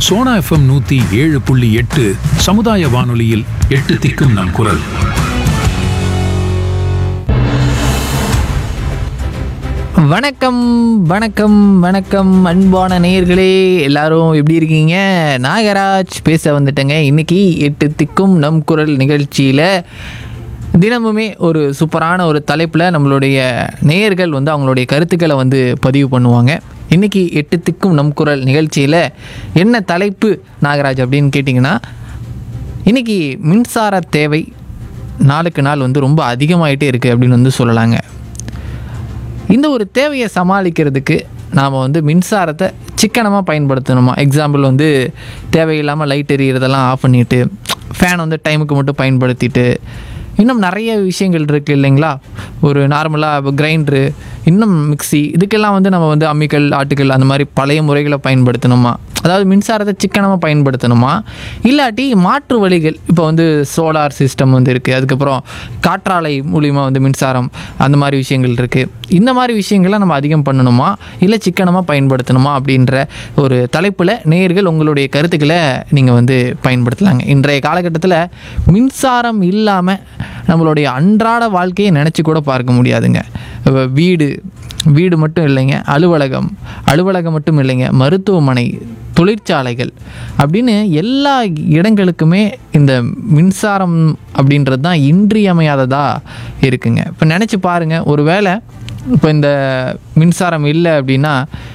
Sona FM நூத்தி ஏழு புள்ளி எட்டு சமுதாய வானொலியில் எட்டு திக்கும் நம் குரல் வணக்கம் வணக்கம் வணக்கம் அன்பான நேயர்களே எல்லாரும் எப்படி இருக்கீங்க நாகராஜ் பேச வந்துட்டேங்க இன்னைக்கு எட்டு திக்கும் நம் குரல் நிகழ்ச்சியில் தினமுமே ஒரு சூப்பரான ஒரு தலைப்பில் நம்மளுடைய நேயர்கள் வந்து அவங்களுடைய கருத்துக்களை வந்து பதிவு பண்ணுவாங்க இன்னைக்கு எட்டு திக்கும் நம் குரல் நிகழ்ச்சியில் என்ன தலைப்பு நாகராஜ் அப்படின்னு கேட்டிங்கன்னா இன்னைக்கு மின்சார தேவை நாளுக்கு நாள் வந்து ரொம்ப அதிகமாயிட்டே இருக்குது அப்படின்னு வந்து சொல்லலாங்க இந்த ஒரு தேவையை சமாளிக்கிறதுக்கு நாம் வந்து மின்சாரத்தை சிக்கனமாக பயன்படுத்தணுமா எக்ஸாம்பிள் வந்து தேவையில்லாமல் லைட் எரியறதெல்லாம் ஆஃப் பண்ணிவிட்டு ஃபேன் வந்து டைமுக்கு மட்டும் பயன்படுத்திட்டு இன்னும் நிறைய விஷயங்கள் இருக்குது இல்லைங்களா ஒரு நார்மலாக கிரைண்டரு இன்னும் மிக்ஸி இதுக்கெல்லாம் வந்து நம்ம வந்து அம்மிக்கல் ஆட்டுக்கல் அந்த மாதிரி பழைய முறைகளை பயன்படுத்தணுமா அதாவது மின்சாரத்தை சிக்கனமாக பயன்படுத்தணுமா இல்லாட்டி மாற்று வழிகள் இப்போ வந்து சோலார் சிஸ்டம் வந்து இருக்குது அதுக்கப்புறம் காற்றாலை மூலிமா வந்து மின்சாரம் அந்த மாதிரி விஷயங்கள் இருக்குது இந்த மாதிரி விஷயங்களை நம்ம அதிகம் பண்ணணுமா இல்லை சிக்கனமாக பயன்படுத்தணுமா அப்படின்ற ஒரு தலைப்பில் நேயர்கள் உங்களுடைய கருத்துக்களை நீங்கள் வந்து பயன்படுத்தலாங்க இன்றைய காலகட்டத்தில் மின்சாரம் இல்லாமல் நம்மளுடைய அன்றாட வாழ்க்கையை நினச்சி கூட பார்க்க முடியாதுங்க இப்ப வீடு வீடு மட்டும் இல்லைங்க அலுவலகம் அலுவலகம் மட்டும் இல்லைங்க மருத்துவமனை தொழிற்சாலைகள் அப்படின்னு எல்லா இடங்களுக்குமே இந்த மின்சாரம் அப்படின்றது தான் இன்றியமையாததாக இருக்குங்க இப்போ நினச்சி பாருங்கள் ஒரு வேளை இப்போ இந்த மின்சாரம் இல்லை அப்படின்னா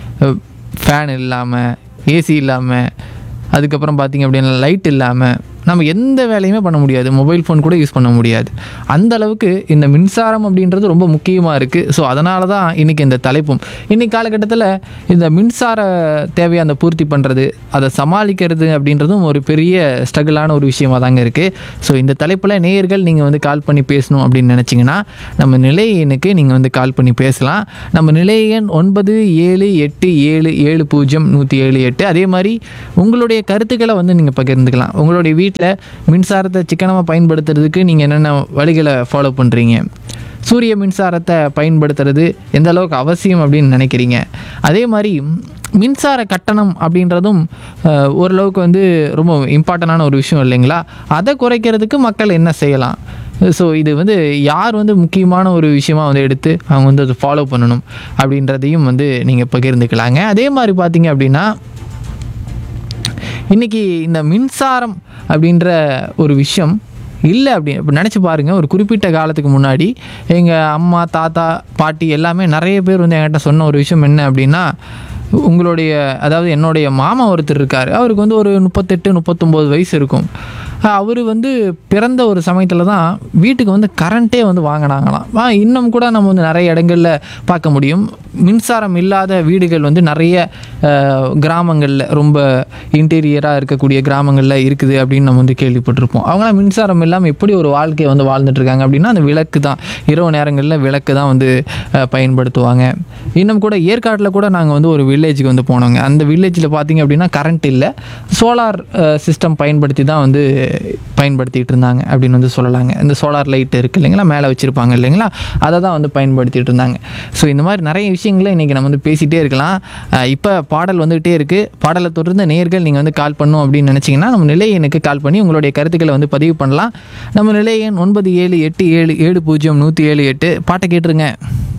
ஃபேன் இல்லாமல் ஏசி இல்லாமல் அதுக்கப்புறம் பார்த்திங்க அப்படின்னா லைட் இல்லாமல் நம்ம எந்த வேலையுமே பண்ண முடியாது மொபைல் ஃபோன் கூட யூஸ் பண்ண முடியாது அந்த அளவுக்கு இந்த மின்சாரம் அப்படின்றது ரொம்ப முக்கியமாக இருக்குது ஸோ அதனால தான் இன்றைக்கி இந்த தலைப்பும் இன்றைக்கி காலகட்டத்தில் இந்த மின்சார தேவையை அந்த பூர்த்தி பண்ணுறது அதை சமாளிக்கிறது அப்படின்றதும் ஒரு பெரிய ஸ்ட்ரகிளான ஒரு விஷயமா தாங்க இருக்குது ஸோ இந்த தலைப்பில் நேயர்கள் நீங்கள் வந்து கால் பண்ணி பேசணும் அப்படின்னு நினச்சிங்கன்னா நம்ம நிலைய எண்ணுக்கு நீங்கள் வந்து கால் பண்ணி பேசலாம் நம்ம நிலைய எண் ஒன்பது ஏழு எட்டு ஏழு ஏழு பூஜ்ஜியம் நூற்றி ஏழு எட்டு அதே மாதிரி உங்களுடைய கருத்துக்களை வந்து நீங்கள் பகிர்ந்துக்கலாம் உங்களுடைய வீட்டில் மின்சாரத்தை சிக்கனமாக பயன்படுத்துறதுக்கு நீங்கள் என்னென்ன வழிகளை ஃபாலோ பண்ணுறீங்க சூரிய மின்சாரத்தை பயன்படுத்துறது எந்த அளவுக்கு அவசியம் அப்படின்னு நினைக்கிறீங்க அதே மாதிரி மின்சார கட்டணம் அப்படின்றதும் அஹ், ஓரளவுக்கு வந்து ரொம்ப இம்பார்ட்டண்டான ஒரு விஷயம் இல்லைங்களா அதை குறைக்கிறதுக்கு மக்கள் என்ன செய்யலாம் ஸோ இது வந்து யார் வந்து முக்கியமான ஒரு விஷயமா வந்து எடுத்து அவங்க வந்து அதை ஃபாலோ பண்ணணும் அப்படின்றதையும் வந்து நீங்கள் பகிர்ந்துக்கலாங்க அதே மாதிரி பார்த்தீங்க அப்படின்னா இன்றைக்கி இந்த மின்சாரம் அப்படின்ற ஒரு விஷயம் இல்லை அப்படி இப்போ நினச்சி பாருங்கள் ஒரு குறிப்பிட்ட காலத்துக்கு முன்னாடி எங்கள் அம்மா தாத்தா பாட்டி எல்லாமே நிறைய பேர் வந்து என்கிட்ட சொன்ன ஒரு விஷயம் என்ன அப்படின்னா உங்களுடைய அதாவது என்னுடைய மாமா ஒருத்தர் இருக்கார் அவருக்கு வந்து ஒரு முப்பத்தெட்டு முப்பத்தொம்போது வயசு இருக்கும் அவர் வந்து பிறந்த ஒரு சமயத்தில் தான் வீட்டுக்கு வந்து கரண்ட்டே வந்து வாங்கினாங்களாம் ஆ, இன்னும் கூட நம்ம வந்து நிறைய இடங்களில் பார்க்க முடியும் மின்சாரம் இல்லாத வீடுகள் வந்து நிறைய கிராமங்களில் ரொம்ப இன்டீரியராக இருக்கக்கூடிய கிராமங்களில் இருக்குது அப்படின்னு நம்ம வந்து கேள்விப்பட்டிருப்போம் அவங்களாம் மின்சாரம் இல்லாமல் எப்படி ஒரு வாழ்க்கையை வந்து வாழ்ந்துட்டு இருக்காங்க அப்படின்னா அந்த விளக்கு தான் இரவு நேரங்களில் விளக்கு தான் வந்து அஹ், பயன்படுத்துவாங்க இன்னும் கூட ஏற்காட்டில் கூட நாங்கள் வந்து ஒரு வில்லேஜுக்கு வந்து போனோங்க அந்த வில்லேஜில் பார்த்தீங்க அப்படின்னா கரண்ட் இல்லை சோலார் சிஸ்டம் பயன்படுத்தி தான் வந்து பயன்படுத்திட்டு இருந்தாங்க அப்படின்னு வந்து சொல்லலாங்க இந்த சோலார் லைட் இருக்குது இல்லைங்களா மேலே வச்சுருப்பாங்க இல்லைங்களா அதை தான் வந்து பயன்படுத்திட்டு இருந்தாங்க ஸோ இந்த மாதிரி நிறைய விஷயங்களை இன்றைக்கி நம்ம வந்து பேசிகிட்டே இருக்கலாம் இப்போ பாடல் வந்துகிட்டே இருக்குது பாடலை தொடர்ந்து நேயர்கள் நீங்கள் வந்து கால் பண்ணும் அப்படின்னு நினச்சிங்கன்னா நம்ம நிலைய எண்ணுக்கு கால் பண்ணி உங்களுடைய கருத்துக்களை வந்து பதிவு பண்ணலாம் நம்ம நிலைய எண் ஒன்பது ஏழு எட்டு ஏழு ஏழு பூஜ்ஜியம் நூற்றி ஏழு எட்டு பாட்டை கேட்டுருங்க